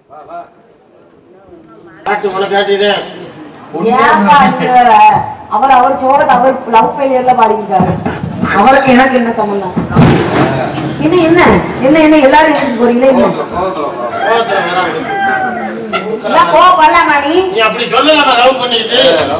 காட்டு உனக்கு காட்டியதே ஏன்பா நீங்க வேற அவர் அவர் சோகத்தை அவர் லவ் ஃபெயிலியர்ல பாடிக்கிட்டாரு அவருக்கு எனக்கு என்ன சம்பந்தம் என்ன என்ன என்ன என்ன எல்லாரும் எழுந்து போறீங்களே என்ன கோவத்துல வராது. எல்லாம் கோவம் வரலாமா நீ நீ அப்படி சொல்லலாமா லவ் பண்ணிட்டு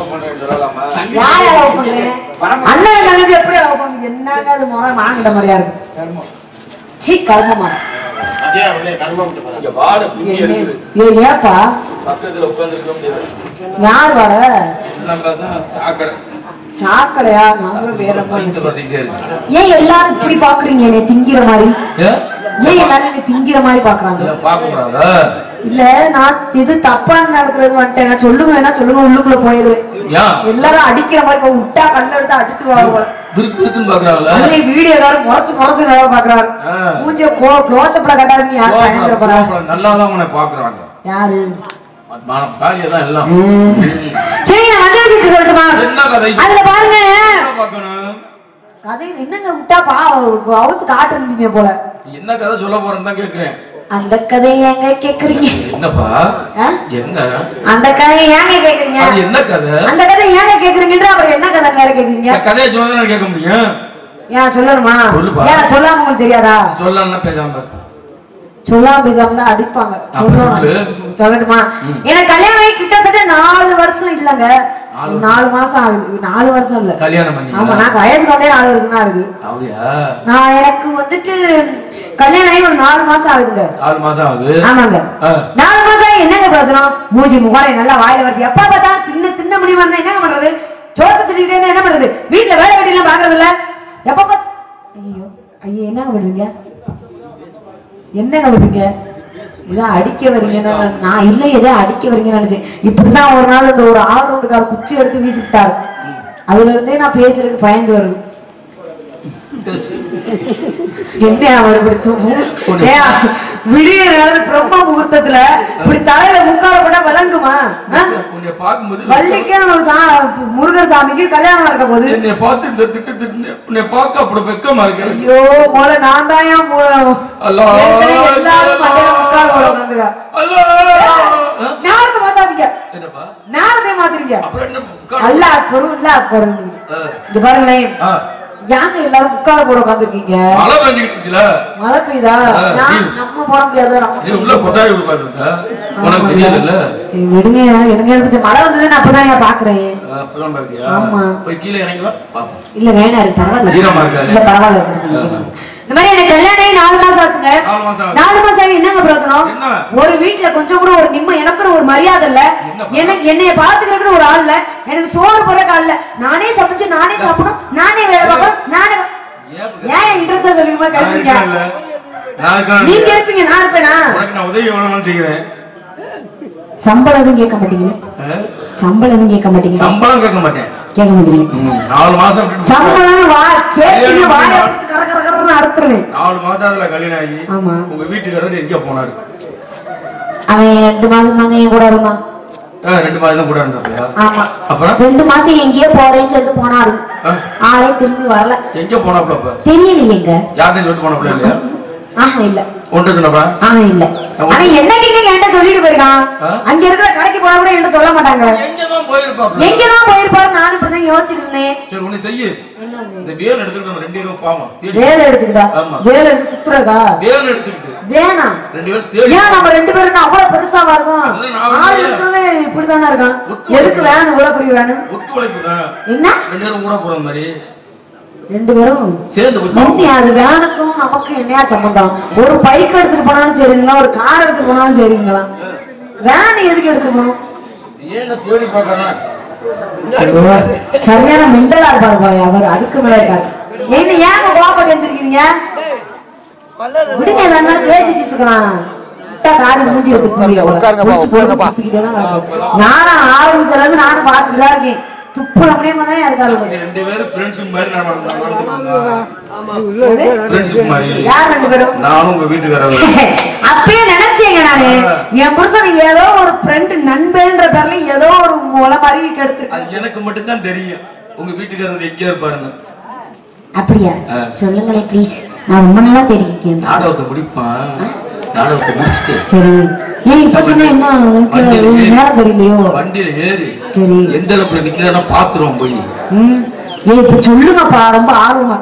யார லவ் பண்றேன் அண்ணன் தங்கச்சி எப்படி லவ் பண்ணுங்க என்னங்க அது முறை மாங்கிட்ட மாதிரியா இருக்கு சீ கல்மமா அதே அவளே கர்மம் பண்ண இங்க வாட பின்னி எடுக்குது ஏ ஏப்பா பக்கத்துல உட்கார்ந்துருக்க முடியாது யார் வர நம்ம தான் சாக்கடை சாக்கடையா நாங்களும் வேற மாதிரி வயிற்று பத்திக்கிட்டே இருக்கு ஏன் எல்லாரும் இப்படி பாக்குறீங்க என்னை திங்கிற மாதிரி ஏன் ஏன் எல்லாரும் என்னை திங்கிற மாதிரி பாக்குறாங்க இல்ல பார்க்க கூடாதா இல்ல நான் இது தப்பான நடக்கிறது வந்துட்டேன் நான் சொல்லுங்க வேணா சொல்லுங்க உள்ளுக்குள்ள போயிருவேன் ஏன் எல்லாரும் அடிக்கிற மாதிரி இப்ப விட்டா கண்ணு எடுத்து அடிச்சுருவாங்க போல விருக்கு விருக்குன்னு பாக்குறாங்கல்ல அதுல வீடியோ எல்லாரும் முறைச்சு முறைச்சு வேலை பாக்குறாரு ஆ. மூஞ்சிய கோ க்ளோச்சப்ல கட்டாதீங்க யார் பயந்துட போறா நல்லா தான் உன்னை பாக்குறாங்க யாரு காலியா தான் எல்லாம் சரி நான் வந்து வச்சுட்டு சொல்லட்டுமா என்ன கதை அதுல பாருங்க என்ன பார்க்கணும் கதை என்னங்க விட்டா பா அவுத்து காட்டுறீங்க போல என்ன கதை சொல்ல போறேன்னு தான் கேக்குறேன் அந்த கதையை ஏங்க கேக்குறீங்க என்னப்பா ஆ? என்ன அந்த கதையை ஏங்க கேக்குறீங்க அது என்ன கதை அந்த கதை ஏங்க கேக்குறீங்கன்ற அப்புறம் என்ன கதை வேற கேக்குறீங்க இந்த கதையை சொன்னா நான் கேட்க முடியும் ஏன் சொல்லணுமா சொல்லுப்பா. ஏன் சொல்லாம உங்களுக்கு தெரியாதா சொல்லலாம் பேசாம இரு. சொல்லாம பேசாம தான் அடிப்பாங்க அப்ப சொல்லணும். சொல்லு. சொல்லட்டுமா ம். எனக்கு கல்யாணம் ஆகி கிட்டத்தட்ட நாலு வருஷம் இல்லங்க நாலு நாலு மாசம் ஆகுது நாலு வருஷம் இல்ல கல்யாணம் ஆமா பண்ணி நான் வயசுக்கு வந்தே நாலு வருஷம் தான் ஆகுது அப்படியா நான் எனக்கு வந்துட்டு கல்யாணம் ஆகி ஒரு நாலு மாசம் ஆகுதுங்க ஆறு மாசம் ஆகுது ஆமாங்க ஆ. நாலு மாசம் ஆகி என்னங்க பிரச்சனம் மூஞ்சி முகாரை நல்லா வாயில வருது எப்ப பார்த்தா தின்ன தின்ன முடியுமா இருந்தா என்ன பண்றது சோத்த தின்னுட்டே இருந்தா என்ன பண்றது வீட்டுல வேலை வெட்டி எல்லாம் பாக்குறது இல்ல எப்ப பாத்- ஐயோ ஐயோ என்னங்க பண்றீங்க என்னங்க பண்றீங்க ஏதோ அடிக்க வரீங்கன்னு நான் நான் இல்ல ஏதோ அடிக்க வரீங்கன்னு நினைச்சேன் இப்படிதான் ஒரு நாள் இந்த ஒரு ஆள் ரோட்டுக்கார குச்சி எடுத்து வீசிட்டாரு அதுல இருந்தே நான் பேசுறதுக்கு பயந்து வருது என்ன அவர் இப்படி தூ- ஏன், விடிய நேரம் பிரம்ம முகூர்த்தத்துல இப்படி தலையில முக்கால போட்டா விளங்குமா ஆ? உன்னை பார்க்கும்போது வள்ளிக்கே நம்ம சா- முருகர் சாமிக்கு கல்யாணம் நடக்க போகுது என்னை பார்த்து இந்த திட்டு திட்டு உன்னை பார்க்க அப்படி வெக்கமா இருக்கு ஐயோ முதல்ல நான் தான் ஏன் போ- அல்லா. ஏற்கனவே எல்லாரும் மண்டையில முக்கால் போட வந்துருக்கா. அல்லா. ஆ? நேரத்தை மாத்தாதீங்க என்னப்பா நேரத்தை மாத்திருங்க அப்புறம் என்ன உட்காரு. அல்ல பொருள் இல்ல பொருள் ஆ. இங்க பாருங்களேன் ஆ. யாங்க எல்லாரும் முக்கால போட உட்காந்துருக்கீங்க மழை பெஞ்சுக்கிட்டு இருக்குல்ல? மழை பெய்தா ஆ, நான் நீ- நம்ம போட முடியாது நம்ம நீ உள்ள கொட்டாய் உட்கார்ந்திருந்த. உனக்கு தெரியாதுல்ல சரி விடுங்க எனக்கு எனக்கு மழை வந்தது நான் அப்பதான் ஏன் பாக்குறேன் ஆ, அப்பதான் பாத்தியா? ஆமா. போய் கீழே இறங்கி வா பாப்போம். இல்ல வேணாம் இருக்கு பரவாயில்ல ஈரமா இருக்காது. இல்ல பரவாயில்ல இருக்கு. இந்த மாதிரி எனக்கு கல்யாணம் ஆகி நாலு மாசம் ஆச்சுங்க நாலு மாசம் ஆகுது. நாலு மாசம் ஆகி என்னங்க பிரச்சனம் என்ன? ஒரு வீட்டுல கொஞ்சம் கூட ஒரு நிம்ம எனக்குன்னு ஒரு மரியாதை இல்ல என்ன எனக்கு என்னைய பாத்துக்கிறதுக்கு ஒரு ஆள் இல்ல எனக்கு சோறு போறக்கு ஆள் இல்ல நானே சமைச்சு நானே சாப்பிடணும் நானே வேலை பார்க்கணும் நானே ஏன் இப்படி? ஏன் இன்ட்ரெஸ்டா சொல்லிக்குமா நான் கழுவிங்க இருக்கேன்ல. நான் இருக்கேன்ல. நீங்க இருப்பீங்க நான் இருப்பேனா உனக்கு நான் உதவி எவ்வளவு நாள் செய்கிறேன் சம்பளம் எதுவும் கேட்க மாட்டீங்க ஆ? சம்பளம் எதுவும் கேட்க மாட்டீங்க சம்பளம் கேட்க மாட்டேன் கேட்க மாட்டீங்க ம், நாலு மாசம் விட்டுட்டு சம்பளம் வா கேட்டீங்க வாய பிடிச்சு கர கர கரன்னு அறுத்துருவேன் நாலு மாசம் அதுல கல்யாணம் ஆகி ஆமா உங்க வீட்டுக்காரர் எங்க போனாரு அவன் ரெண்டு மாசம் தாங்க என் கூட இருந்தான் ஆ, ரெண்டு மாசம் தான் கூட இருந்தாருயா ஆமா அப்புறம் ரெண்டு மாசம் எங்கேயோ போறேன்னு சொல்லிட்டு போனாரு ஆ, ஆளே திரும்பி வரல எங்க போனாப்ல அப்ப தெரியலையேங்க யார்கிட்ட சொல்லிட்டு போனாப்ல இல்லையா ஆஹா இல்ல ஒன்று சொன்னப்பா ஆஹா இல்ல ஆனா என்னைக்கு என்கிட்ட சொல்லிட்டு போயிருக்கான் ஆ? அங்க இருக்கிற கடைக்கு போனா கூட என்கிட்ட சொல்ல மாட்டாங்க எங்கதான் போயிருப்பாப்ல எங்கதான் போயிருப்பாரு நானும் இப்படிதான் யோசிச்சுட்டு இருந்தேன் சரி ஒண்ணு செய்யு என்னது? இந்த வேல் எடுத்துக்கிட்டு நம்ம ரெண்டு பேரும் பாவம் தேடி வேலை எடுத்துக்கிட்டா ஆமா. வேலை எடுத்து குத்துறதா வேல் எடுத்துக்கிட்டு வேணாம் ரெண்டு பேரும் தேடி ஏன் நம்ம ரெண்டு பேரும் என்ன அவ்வளவு பெருசாவா இருக்கும் அதான் நான் ஆள் வந்து- இருக்கிறவன் இப்படிதானே இருக்கான் ஒத்து எதுக்கு வேணும் இவ்வளவு பெரிய வேணும் ஒத்துழைப்பு தான் என்ன ரெண்டு பேரும் கூட போற மாதிரி ரெண்டு பேரும் சேர்ந்து போய் முன்னி பாப்போம். அது வேனுக்கும் நமக்கு என்னையா சம்பந்தம் ஒரு பைக் எடுத்துட்டு போனாலும் சரிங்களா ஒரு கார் எடுத்துட்டு போனாலும் சரிங்களா வேன் எதுக்கு எடுத்துட்டு போகணும் ஏன் நான் தேடி பார்க்கறேன் சரியான மெண்டலா இருப்பாரு போய் அவர் அதுக்கு மேல இருக்காரு என்ன ஏங்க கோபப்பட்டு எழுந்திருக்கீங்க விடுங்க வேணா பேசிட்டு இருக்கலாம் விட்டா காரி மூஞ்சி உட்காருங்கப்பா, உட்காருங்கப்பா. நானும் ஆரம்பிச்சதுல இருந்து நானும் பார்த்துட்டு தான் இருக்கேன் துப்புல முடியாம தான் இருக்காரு ரெண்டு பேரும் ஃப்ரெண்ட்ஷிப் மாதிரி நான் நடந்துட்டு எது? ஃப்ரெண்ட்ஷிப் மாதிரி யார் ரெண்டு பேரும் நானும் உங்க வீட்டுக்காரர் அப்பயே நினைச்சேங்க நானு என் புருஷன் ஏதோ ஒரு ஃப்ரெண்ட் நண்பன்ற பேர்ல ஏதோ ஒரு முளை மாதிரி கெடுத்து அது எனக்கு மட்டும்தான் தெரியும் உங்க வீட்டுக்காரர் எங்க இருப்பாருன்னு அப்படியா ஆ. சொல்லுங்களேன் ப்ளீஸ் நான் ரொம்ப நாளா தேடிக்கிட்டேன் நாடகத்தை முடிப்பான் நாடகத்தை முடிச்சுட்டு சரி ஏன் இப்ப சொன்னா என்ன உனக்கு வண்டியில ஏறி. நேரம் தெரியலையோ வண்டியில ஏறி சரி எந்த இடத்துல நிக்கிறேன்னா பாத்துருவோம் போய் ம் ஏய் இப்ப சொல்லுங்கப்பா ரொம்ப ஆர்வமா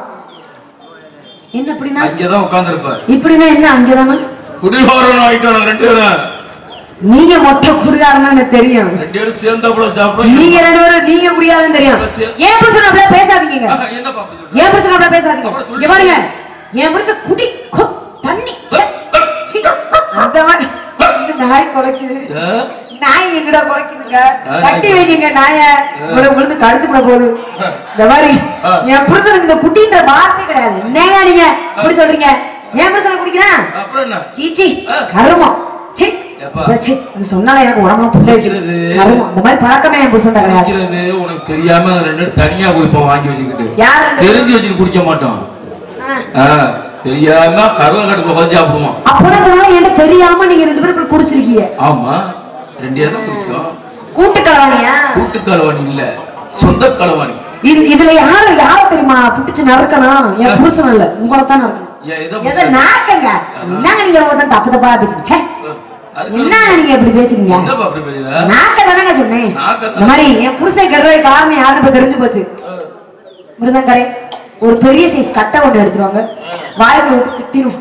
என்ன அப்படின்னா அங்கதான் உட்கார்ந்து இப்படின்னா என்ன அங்கதானா குடிகாரன் ஆயிட்டோம் ரெண்டு பேரும் நீங்க மொத்த குடிகாரன்னு எனக்கு தெரியும் ரெண்டு பேரும் சேர்ந்தாப்புல சாப்பிடும் நீங்க ரெண்டு பேரும் நீங்க முடியாதுன்னு தெரியும் ஏன் புருஷன் அப்படியே பேசாதீங்க என்ன பாப்பா சொல்ற? ஏன் புருஷன் அப்படியே பேசாதீங்க அப்புறம் சொல்லு. இங்க பாருங்க என் புருஷன் குடி கொ- தண்ணி ச்சே, சீ, அந்த மாதிரி இந்த நாய் குலைக்குது ஆ? நாய் எங்கடா குலைக்குதுங்க ஆ, கட்டி நாய் வைக்கீங்க நாய உங்களை விழுந்து கடிச்சு போட போகுது இந்த மாதிரி ஆ. என் புருஷனுக்கு இந்த குட்டின்ற வார்த்தை கிடையாது என்னங்க நீங்க இப்படி சொல்றீங்க என் புருஷனை குடிக்கிறான் அப்புறம் என்ன சீச்சி ஆ. கருமம் சி எப்பா? சி அது சொன்னாலே எனக்கு உடம்பு புள்ள வைக்குது குடிக்கிறது. கருமம் இந்த மாதிரி பழக்கமே என் புருஷன் கிடையாது குடிக்கிறது உனக்கு தெரியாம ரெண்டு பேரும் தனியா குடிப்போம் வாங்கி வச்சுக்கிட்டு யார் ரெண்டு பேரும்? தெரிஞ்சு வச்சுட்டு குடிக்க மாட்டோம் ஆ. ஆ, தெரியாம கருவ கடுப்புல வந்து சாப்பிடுவோம் அப்போனா போனா என்கிட்ட தெரியாம நீங்க ரெண்டு பேரும் இப்படி குடிச்சிருக்கீங்க ஆமா ரெண்டு பேரும் குடிச்சோம் கூட்டு கலவாணியா கூட்டு களவாணி இல்ல சொந்த களவாணி இது இதுல யாரு யார தெரியுமா புடிச்சு நறுக்கணும் என் புருஷன் இல்ல உங்களை தான் நறுக்கணும் ஏன் இதை எதை நாக்கங்க என்னங்க நீங்க ரொம்ப தான் தப்பு தப்பா பேசுங்க ச்சே. அதுக்கு என்ன நீங்க இப்படி பேசுறீங்க என்னப்பா அப்படி பேசுற? நாக்க தானே சொன்னேன் நாக்கத்தான். இந்த மாதிரி என் புருஷன் கெடுறது காரணம் யாருன்னு இப்ப தெரிஞ்சு போச்சு மிருதங்கரை ஒரு பெரிய சைஸ் கட்டை ஒண்ணு எடுத்துருவாங்க வாய்க்குள்ள விட்டு திட்டிரும்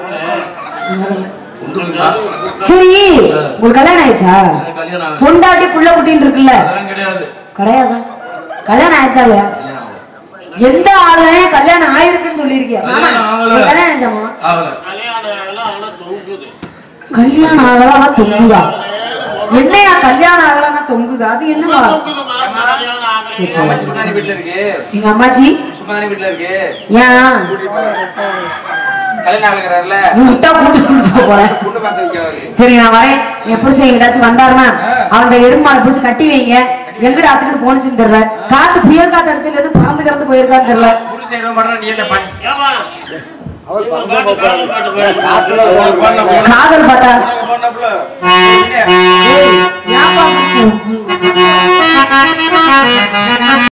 உங்களுக்கா? சரி உங்களுக்கு கல்யாணம் ஆயிடுச்சா எனக்கு கல்யாணம் ஆகல. பொண்டாட்டி புள்ள குட்டின்னு இருக்குல்ல அதெல்லாம் கிடையாது கிடையாது கல்யாணம் ஆயிடுச்சா இல்லையா கல்யாணம் ஆகல. எந்த ஆளுநே கல்யாணம் ஆயிருக்குன்னு சொல்லியிருக்கியா மாமா கல்யாணம் ஆகல. உங்களுக்கு கல்யாணம் ஆயிடுச்சாமா ஆகல. கல்யாணம் ஆகலாம் ஆனா தொங்குது கல்யாணம் ஆகலாம் தொங்குதா என்னையா கல்யாணம் ஆகலாம் தொங்குது அது என்னவா தொங்குதுமா கல்யாணம் ஆகல சரி, எங்க அம்மாச்சி சும்மா தானே வீட்டுல இருக்கு எங்க அம்மாச்சி சும்மா தானே வீட்டுல இருக்கு ஏன் கூட்டிட்டு போறேன். கல்யாணம் ஆளுங்கிறாருல நீ விட்டா கூட்டு கூட்டு போறேன் பொண்ணு பார்த்து வைக்கிறாரு சரி நான் வரேன் என் புருஷன் எங்கேயாச்சும் வந்தாருன்னா அவன் எருமாடு பிடிச்சி கட்டி வைங்க எங்கிட்ட அத்துக்கிட்டு போனுச்சுன்னு தெரியல காத்து புயல் காத்து அடிச்சதுல எதுவும் பறந்து கிடந்து போயிருச்சான்னு தெரியல புருஷன் என்ன பண்றா நீ என்ன பண்ண ஏமா அவர் பாட்டு பறந்து காதல் பாட்டு பாடு. காத்துல உனக்கு பண்ண போல. காதல் பார்த்தா உனக்கு பண்ண போல. ஏய், ஏன்பா இப்படி?